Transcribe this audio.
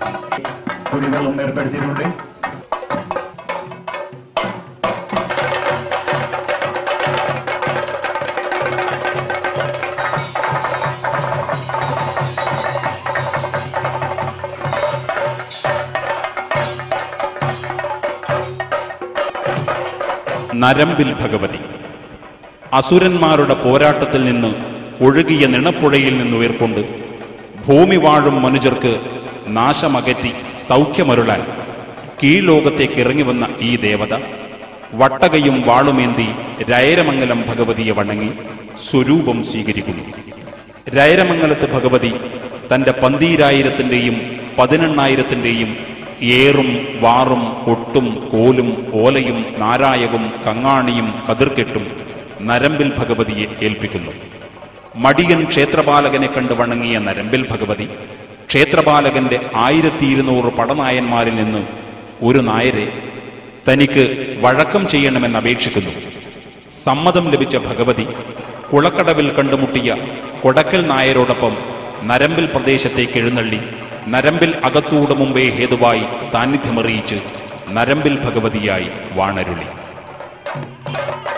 കുടിവെള്ളം ഏർപ്പെടുത്തിയിട്ടുണ്ട് നരമ്പിൽ ഭഗവതി അസുരന്മാരുടെ പോരാട്ടത്തിൽ നിന്ന് ഒഴുകിയ നിണപ്പുഴയിൽ നിന്ന് ഉയർക്കൊണ്ട് ഭൂമി വാഴും മനുജർക്ക് നാശമകറ്റി സൗഖ്യമരുളാൻ കീഴ്ലോകത്തേക്ക് ഇറങ്ങി വന്ന ഈ ദേവത വട്ടകയും വാളുമേന്തി രയരമംഗലം ഭഗവതിയെ വണങ്ങി സ്വരൂപം സ്വീകരിക്കുന്നു രയരമംഗലത്ത് ഭഗവതി തന്റെ പന്തീരായിരത്തിന്റെയും പതിനെണ്ണായിരത്തിന്റെയും ഏറും വാറും കൊട്ടും കോലും ഓലയും നാരായവും കങ്ങാണിയും കതിർക്കെട്ടും നരമ്പിൽ ഭഗവതിയെ ഏൽപ്പിക്കുന്നു മടിയൻ ക്ഷേത്രപാലകനെ കണ്ട് വണങ്ങിയ നരമ്പിൽ ഭഗവതി ക്ഷേത്രപാലകന്റെ ആയിരത്തി ഇരുന്നൂറ് പടനായന്മാരിൽ നിന്ന് ഒരു നായരെ തനിക്ക് വഴക്കം ചെയ്യണമെന്ന് അപേക്ഷിക്കുന്നു സമ്മതം ലഭിച്ച ഭഗവതി കുളക്കടവിൽ കണ്ടുമുട്ടിയ കൊടക്കൽ നായരോടൊപ്പം നരമ്പിൽ പ്രദേശത്തേക്ക് എഴുന്നള്ളി നരമ്പിൽ അകത്തൂട് മുമ്പേ ഹേതുവായി സാന്നിധ്യമറിയിച്ച് നരമ്പിൽ ഭഗവതിയായി വാണരുളി